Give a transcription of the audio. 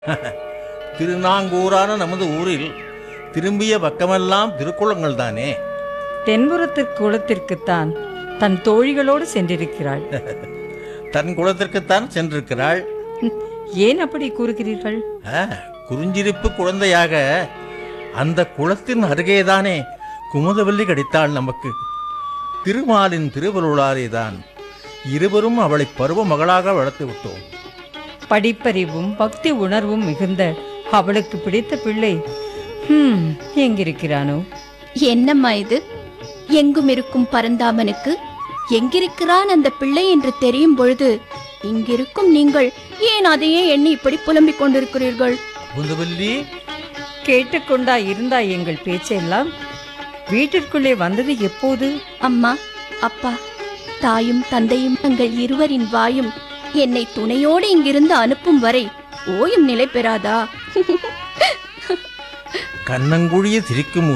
திருநாங்கூரான நமது ஊரில் திரும்பிய பக்கமெல்லாம் திருக்குளங்கள் தானே தென்புறத்திற்கு குளத்திற்குத்தான் தன் தோழிகளோடு சென்றிருக்கிறாள் தன் குலத்திற்குத்தான் சென்றிருக்கிறாள் ஏன் அப்படி கூறுகிறீர்கள் ஆ, குறிஞ்சிரிப்பு குழந்தையாக அந்த குளத்தின் அருகேதானே குமுதவல்லி கிடைத்தாள் நமக்கு திருமாலின் திருவருளாரேதான் இருவரும் அவளை பருவ மகளாக வளர்த்து விட்டோம் படிப்பறிவும் பக்தி உணர்வும் மிகுந்த அவளுக்கு பிடித்த பிள்ளை ஹம், எங்கிருக்கிறானோ என்னம்மா இது எங்கும் இருக்கும் பரந்தாமனுக்கு எங்கிருக்கிறான் அந்த பிள்ளை என்று தெரியும் பொழுது இங்கிருக்கும் நீங்கள் ஏன் அதையே எண்ணி இப்படி புலம்பிக் கொண்டிருக்கிறீர்கள் குமுதவல்லி கேட்டுக்கொண்டா இருந்தா எங்கள் பேச்செல்லாம் வீட்டிற்குள்ளே வந்தது எப்போது அம்மா அப்பா தாயும் தந்தையும் தங்கள் இருவரின் வாயும் என்னை துணையோடு இங்கிருந்து அனுப்பும் வரை ஓயும் நிலை பெறாதா கண்ணங்குழிய சிரிக்கும்